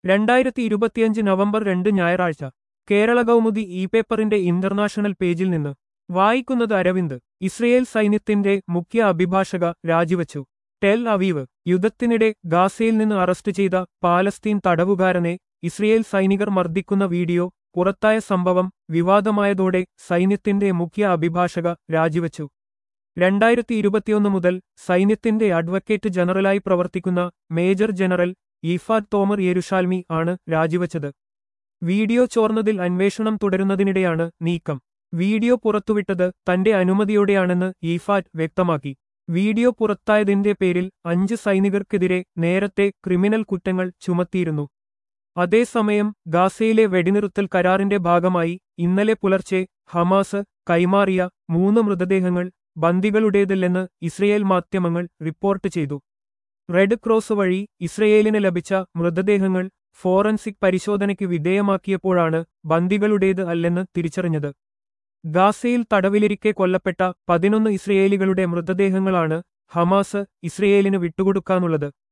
രണ്ടായിരത്തി ഇരുപത്തിയഞ്ച് നവംബർ രണ്ട് ഞായറാഴ്ച കേരള കൗമുദി ഇ പേപ്പറിന്റെ ഇന്റർനാഷണൽ പേജിൽ നിന്ന് വായിക്കുന്നത് അരവിന്ദ് ഇസ്രയേൽ സൈന്യത്തിന്റെ മുഖ്യ അഭിഭാഷക രാജിവച്ചു ടെൽ അവീവ് യുദ്ധത്തിനിടെ ഗാസയിൽ നിന്ന് അറസ്റ്റ് ചെയ്ത പാലസ്തീൻ തടവുകാരനെ ഇസ്രയേൽ സൈനികർ മർദ്ദിക്കുന്ന വീഡിയോ പുറത്തായ സംഭവം വിവാദമായതോടെ സൈന്യത്തിന്റെ മുഖ്യ അഭിഭാഷക രാജിവച്ചു രണ്ടായിരത്തി ഇരുപത്തിയൊന്ന് മുതൽ സൈന്യത്തിന്റെ അഡ്വക്കേറ്റ് ജനറലായി പ്രവർത്തിക്കുന്ന major general Yifat Tomer Yerushalmi ആണ് രാജിവച്ചത് വീഡിയോ ചോർന്നതിൽ അന്വേഷണം തുടരുന്നതിനിടെയാണ് നീക്കം വീഡിയോ പുറത്തുവിട്ടത് തന്റെ അനുമതിയോടെയാണെന്ന് ഈഫാറ്റ് വ്യക്തമാക്കി വീഡിയോ പുറത്തായതിന്റെ പേരിൽ അഞ്ച് സൈനികർക്കെതിരെ നേരത്തെ ക്രിമിനൽ കുറ്റങ്ങൾ ചുമത്തിയിരുന്നു അതേസമയം ഗാസയിലെ വെടിനിറുത്തൽ കരാറിന്റെ ഭാഗമായി ഇന്നലെ പുലർച്ചെ ഹമാസ് കൈമാറിയ മൂന്ന് മൃതദേഹങ്ങൾ ബന്ദികളുടേതല്ലെന്ന് ഇസ്രയേൽ മാധ്യമങ്ങൾ റിപ്പോർട്ട് ചെയ്തു റെഡ് ക്രോസ് വഴി ഇസ്രയേലിന് ലഭിച്ച മൃതദേഹങ്ങൾ ഫോറൻസിക് പരിശോധനയ്ക്ക് വിധേയമാക്കിയപ്പോഴാണ് ബന്ദികളുടേത് അല്ലെന്ന് തിരിച്ചറിഞ്ഞത് ഗാസയിൽ തടവിലിരിക്കെ കൊല്ലപ്പെട്ട പതിനൊന്ന് ഇസ്രയേലികളുടെ മൃതദേഹങ്ങളാണ് ഹമാസ് ഇസ്രയേലിന് വിട്ടുകൊടുക്കാനുള്ളത്